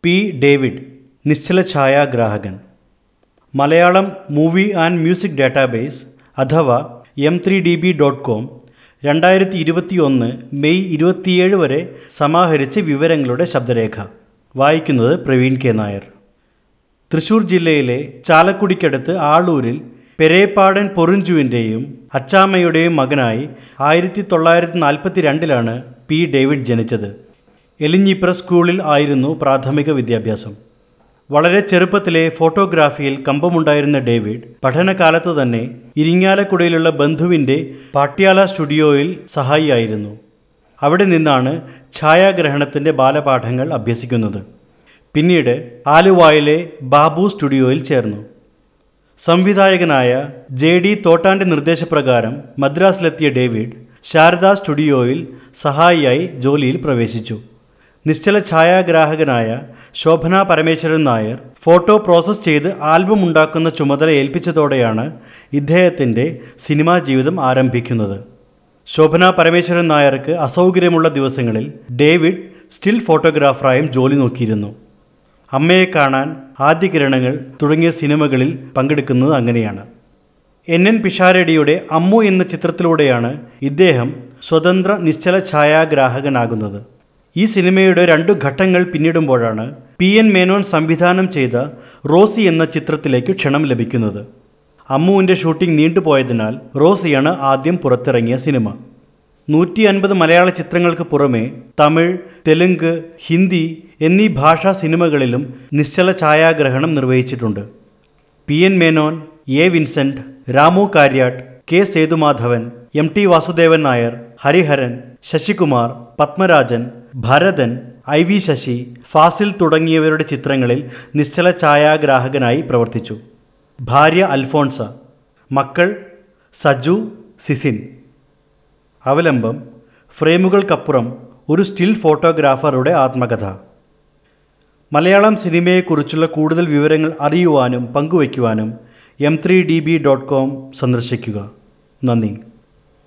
P David നിശ്ചല ഛായാഗ്രാഹകൻ Malayalam movie and music database അഥവാ M three D B dot com രണ്ടായിരത്തി ഇരുപത്തി ഒന്ന് മെയ് ഇരുപത്തിയേഴ് വരെ സമാഹരിച്ച വിവരങ്ങളുടെ ശബ്ദരേഖ വായിക്കുന്നത് പ്രവീൺ കെ നായർ തൃശൂർ ജില്ലയിലെ ചാലക്കുടിക്കടുത്ത് ആളൂരിൽ പെരേപ്പാടൻ പൊറിഞ്ചുവിൻ്റെയും അച്ചാമ്മയുടെയും മകനായി ആയിരത്തി തൊള്ളായിരത്തി നാൽപ്പത്തി രണ്ടിലാണ് പി ഡേവിഡ് ജനിച്ചത് എലിഞ്ഞിപ്ര സ്കൂളിൽ ആയിരുന്നു പ്രാഥമിക വിദ്യാഭ്യാസം വളരെ ചെറുപ്പത്തിലെ ഫോട്ടോഗ്രാഫിയിൽ കമ്പമുണ്ടായിരുന്ന ഡേവിഡ് പഠനകാലത്ത് തന്നെ ഇരിങ്ങാലക്കുടയിലുള്ള ബന്ധുവിൻ്റെ പാട്യാല സ്റ്റുഡിയോയിൽ സഹായിയായിരുന്നു അവിടെ നിന്നാണ് ഛായാഗ്രഹണത്തിൻ്റെ ബാലപാഠങ്ങൾ അഭ്യസിക്കുന്നത് പിന്നീട് ആലുവായിലെ ബാബു സ്റ്റുഡിയോയിൽ ചേർന്നു സംവിധായകനായ ജെ ഡി തോട്ടാൻ്റെ നിർദ്ദേശപ്രകാരം മദ്രാസിലെത്തിയ ഡേവിഡ് ശാരദ സ്റ്റുഡിയോയിൽ സഹായിയായി ജോലിയിൽ പ്രവേശിച്ചു നിശ്ചല ഛായാഗ്രാഹകനായ ശോഭന പരമേശ്വരൻ നായർ ഫോട്ടോ പ്രോസസ്സ് ചെയ്ത് ആൽബം ഉണ്ടാക്കുന്ന ചുമതല ഏൽപ്പിച്ചതോടെയാണ് ഇദ്ദേഹത്തിൻ്റെ സിനിമാ ജീവിതം ആരംഭിക്കുന്നത് ശോഭന പരമേശ്വരൻ നായർക്ക് അസൗകര്യമുള്ള ദിവസങ്ങളിൽ ഡേവിഡ് സ്റ്റിൽ ഫോട്ടോഗ്രാഫറായും ജോലി നോക്കിയിരുന്നു അമ്മയെ കാണാൻ ആദ്യ കിരണങ്ങൾ തുടങ്ങിയ സിനിമകളിൽ പങ്കെടുക്കുന്നത് അങ്ങനെയാണ് എൻ എൻ പിഷാരടിയുടെ അമ്മു എന്ന ചിത്രത്തിലൂടെയാണ് ഇദ്ദേഹം സ്വതന്ത്ര നിശ്ചല ഛായാഗ്രാഹകനാകുന്നത് ഈ സിനിമയുടെ രണ്ടു ഘട്ടങ്ങൾ പിന്നിടുമ്പോഴാണ് പി എൻ മേനോൻ സംവിധാനം ചെയ്ത റോസി എന്ന ചിത്രത്തിലേക്ക് ക്ഷണം ലഭിക്കുന്നത് അമ്മുവിൻ്റെ ഷൂട്ടിംഗ് നീണ്ടുപോയതിനാൽ റോസിയാണ് ആദ്യം പുറത്തിറങ്ങിയ സിനിമ നൂറ്റി അൻപത് മലയാള ചിത്രങ്ങൾക്ക് പുറമെ തമിഴ് തെലുങ്ക് ഹിന്ദി എന്നീ ഭാഷാ സിനിമകളിലും നിശ്ചല ഛായാഗ്രഹണം നിർവഹിച്ചിട്ടുണ്ട് P N Menon A Vincent Ramu Kariat K Sethumadhavan M T Vasudevan Nair Hariharan Sasikumar Padmarajan Bharathan I V Sasi Fazil തുടങ്ങിയവരുടെ ചിത്രങ്ങളിൽ നിശ്ചല ഛായാഗ്രാഹകനായി പ്രവർത്തിച്ചു ഭാര്യ അൽഫോൺസ മക്കൾ സജു സിസിൻ അവലംബം ഫ്രെയിമുകൾക്കപ്പുറം ഒരു സ്റ്റിൽ ഫോട്ടോഗ്രാഫറുടെ ആത്മകഥ മലയാളം സിനിമയെക്കുറിച്ചുള്ള കൂടുതൽ വിവരങ്ങൾ അറിയുവാനും പങ്കുവയ്ക്കുവാനും M three D B dot com സന്ദർശിക്കുക നന്ദി